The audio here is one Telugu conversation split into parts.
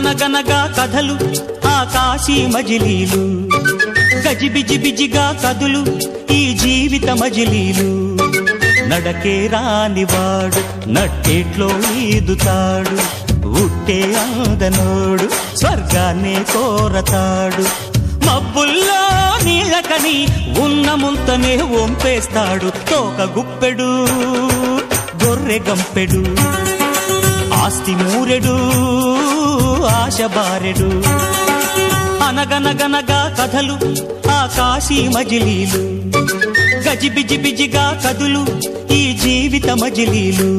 అనగనగనగా కథలు ఆకాశీ మజిలీలు గజిబిజి బిజిగా కదులు ఈ జీవిత మజిలీలు నడకే రానివాడు నట్టేట్లో ఈదుతాడు ఉట్టే అందనోడు స్వర్గాన్నే కోరతాడు మబ్బుల్లో నీళ్ళకని ఉన్న ముంతనే వంపేస్తాడు తోక గుప్పెడు గొర్రె గంపెడు ఆస్తి మూరెడు ఆశ బారెడు అనగనగనగా కథలు ఆకాశీ మజిలీలు గజిబిజి బిజిగా కదులు ఈ జీవిత మజిలీలు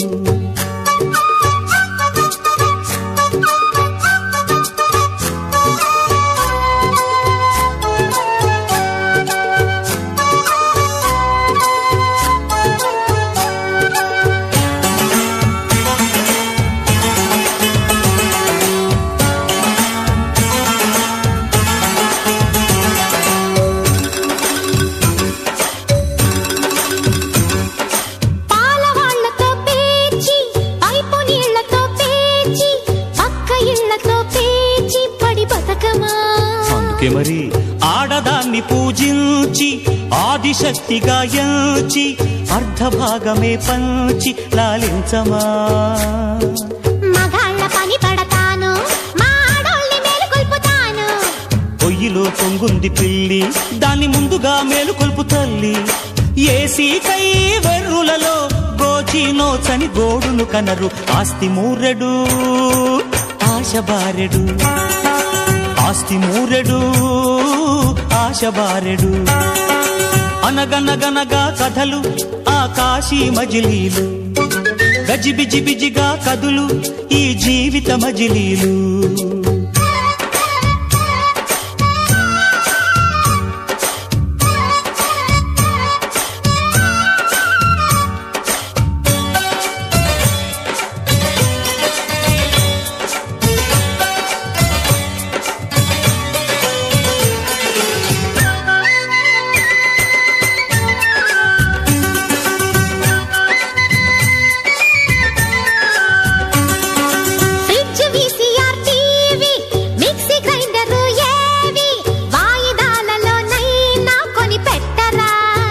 పాలవాళ్లతో పేచి పైపు నీళ్లతో పేచి పక్క ఇళ్లతో పేచి పడి బతకమా అందుకే మరి ఆడదాన్ని పూజించి ఆదిశక్తిగా ఎంచి అర్ధభాగమే పంచి లాలించమా మగాళ్ళ పని పడతాను మా ఆడోళ్ళని మేలుకొల్పుతాను పొయ్యిలో పొంగుంది పిల్లి దాన్ని ముందుగా మేలుకొల్పు తల్లి ఏసీకై వెర్రులలో గోచి నోచని గోడును కనరు ఆస్తి మూరెడు ఆశ బారెడు ఆస్తి మూరెడు ఆశ బారెడు అనగనగనగా కథలు ఆకాశీ మజిలీలు గజిబిజి బిజిగా కదులు ఈ జీవిత మజిలీలు fridge VCR TV mixie grinder ఏవి వాయిదాలలో నైనా కొని పెట్టరా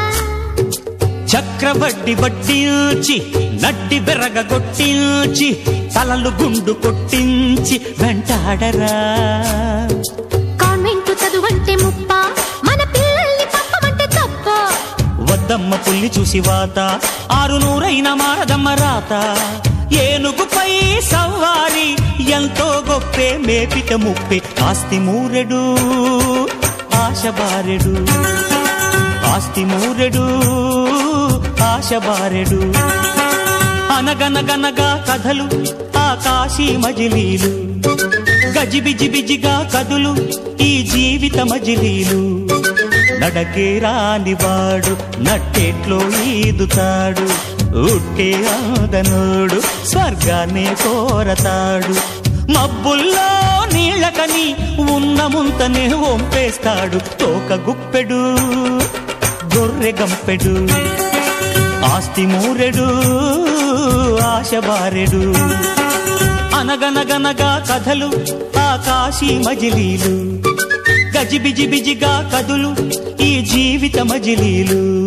చక్రవడ్డి వడ్డించి నడ్డి బెరగగొట్టించి తలలు గుండు కొట్టించి వెంటాడరా కాన్వెంట్ చదువంటే ముప్ప మన పిల్లల్ని పంపమంటే తప్ప వద్దమ్మ పుల్లి చూసి వాత ఆరు నూరైన మారదమ్మ రాత ఏనుగుపై సవారి ఎంతో గొప్పే మేపిక ముప్పే ఆస్తి మూరెడు ఆశ బారెడు ఆస్తి మూరెడు ఆశ బారెడు అనగనగనగా కథలు ఆకాశీ మజిలీలు గజిబిజి బిజిగా కదులు ఈ జీవిత మజిలీలు నడకే రానివాడు నట్టేట్లో ఈదుతాడు ఉట్టే ఆదనోడు స్వర్గాన్నే కోరతాడు మబ్బుల్లో నీళ్ళకని ఉన్న ముంతనే వంపేస్తాడు తోక గుప్పెడు గొర్రె గంపెడు ఆస్తి మూరెడు ఆశ బారెడు అనగనగనగా కథలు ఆకాశీ మజిలీలు గజిబిజి బిజిగా కదులు ఈ జీవిత మజిలీలు